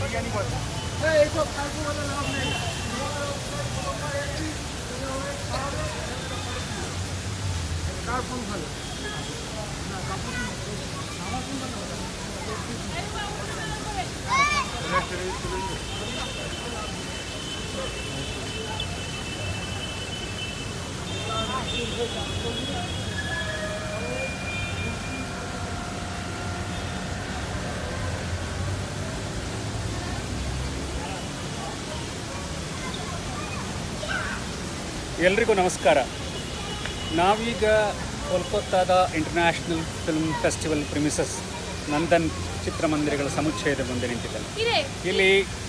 ಎಲ್ರಿಗೂ ನಮಸ್ಕಾರ ನಾವೀಗ ಕೋಲ್ಕತ್ತಾದ international film festival premises Nandan ಚಿತ್ರಮಂದಿರಗಳ ಸಮುಚ್ಚಯದ ಮುಂದೆ ನಿಂತಿದ್ದೇನೆ ಇದೆ ಇಲ್ಲಿ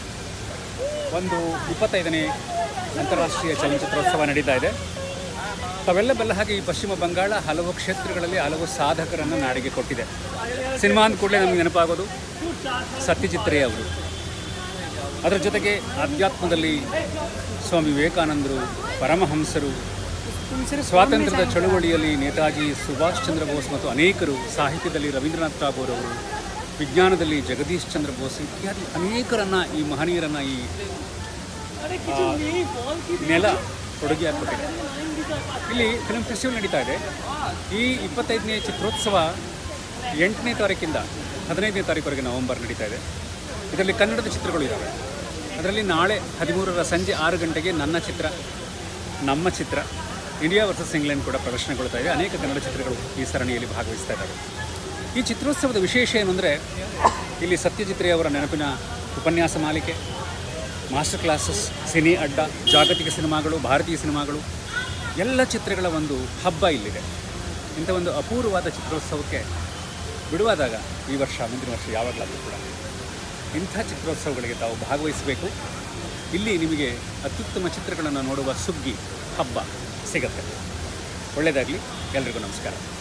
ಒಂದು ಇಪ್ಪತ್ತೈದನೇ ಅಂತಾರಾಷ್ಟ್ರೀಯ ಚಲನಚಿತ್ರೋತ್ಸವ ನಡೀತಾ ಇದೆ ತಾವೆಲ್ಲ ಬಲ್ಲ ಹಾಗೆ ಈ ಪಶ್ಚಿಮ ಬಂಗಾಳ ಹಲವು ಕ್ಷೇತ್ರಗಳಲ್ಲಿ ಹಲವು ಸಾಧಕರನ್ನು ನಾಡಿಗೆ ಕೊಟ್ಟಿದೆ ಸಿನಿಮಾ ಅಂದ ಕೂಡಲೇ ನಮಗೆ ನೆನಪಾಗೋದು ಸತ್ಯಜಿತ್ ರೇ ಅವರು ಅದರ ಜೊತೆಗೆ ಅಧ್ಯಾತ್ಮದಲ್ಲಿ ಸ್ವಾಮಿ ವಿವೇಕಾನಂದರು ಪರಮಹಂಸರು ಸ್ವಾತಂತ್ರ್ಯದ ಚಳುವಳಿಯಲ್ಲಿ ನೇತಾಜಿ ಸುಭಾಷ್ ಚಂದ್ರ ಬೋಸ್ ಮತ್ತು ಅನೇಕರು ಸಾಹಿತ್ಯದಲ್ಲಿ ರವೀಂದ್ರನಾಥ್ ಟಾಗೋರ್ ಅವರು ವಿಜ್ಞಾನದಲ್ಲಿ ಜಗದೀಶ್ ಚಂದ್ರ ಬೋಸ್ ಇತ್ಯಾದಿ ಅನೇಕರನ್ನ ಈ ಮಹನೀಯರನ್ನ ಈ ಆ, ನೆಲ ಕೊಡುಗೆ ಹಾಕ್ಕೊಟ್ಟಿದೆ ಇಲ್ಲಿ ಫಿಲ್ಮ್ ಫೆಸ್ಟಿವಲ್ ನಡೀತಾ ಇದೆ ಈ ಇಪ್ಪತ್ತೈದನೇ ಚಿತ್ರೋತ್ಸವ ಎಂಟನೇ ತಾರೀಕಿಂದ ಹದಿನೈದನೇ ತಾರೀಕುವರೆಗೆ ನವೆಂಬರ್ ನಡೀತಾ ಇದೆ ಇದರಲ್ಲಿ ಕನ್ನಡದ ಚಿತ್ರಗಳು ಇದ್ದಾವೆ ಅದರಲ್ಲಿ ನಾಳೆ ಹದಿಮೂರರ ಸಂಜೆ ಆರು ಗಂಟೆಗೆ ನನ್ನ ಚಿತ್ರ ನಮ್ಮ ಚಿತ್ರ ಇಂಡಿಯಾ ವರ್ಸಸ್ ಇಂಗ್ಲೆಂಡ್ ಕೂಡ ಪ್ರದರ್ಶನಗೊಳ್ತಾ ಇದೆ ಅನೇಕ ಕನ್ನಡ ಚಿತ್ರಗಳು ಈ ಸರಣಿಯಲ್ಲಿ ಭಾಗವಹಿಸ್ತಾ ಇದ್ದಾವೆ ಈ ಚಿತ್ರೋತ್ಸವದ ವಿಶೇಷ ಏನು ಅಂದರೆ ಇಲ್ಲಿ ಸತ್ಯಜಿತ್ ರೇ ಅವರ ನೆನಪಿನ ಉಪನ್ಯಾಸ ಮಾಲಿಕೆ ಮಾಸ್ಟರ್ ಕ್ಲಾಸಸ್ ಸಿನಿ ಅಡ್ಡ ಜಾಗತಿಕ ಸಿನಿಮಾಗಳು ಭಾರತೀಯ ಸಿನಿಮಾಗಳು ಎಲ್ಲ ಚಿತ್ರಗಳ ಒಂದು ಹಬ್ಬ ಇಲ್ಲಿದೆ ಇಂಥ ಒಂದು ಅಪೂರ್ವವಾದ ಚಿತ್ರೋತ್ಸವಕ್ಕೆ ಬಿಡುವಾದಾಗ ಈ ವರ್ಷ ಮುಂದಿನ ವರ್ಷ ಯಾವಾಗಲಾದರೂ ಕೂಡ ಇಂಥ ಚಿತ್ರೋತ್ಸವಗಳಿಗೆ ತಾವು ಭಾಗವಹಿಸಬೇಕು ಇಲ್ಲಿ ನಿಮಗೆ ಅತ್ಯುತ್ತಮ ಚಿತ್ರಗಳನ್ನು ನೋಡುವ ಸುಗ್ಗಿ ಹಬ್ಬ ಸಿಗತ್ತೆ ಒಳ್ಳೆಯದಾಗಲಿ ಎಲ್ರಿಗೂ ನಮಸ್ಕಾರ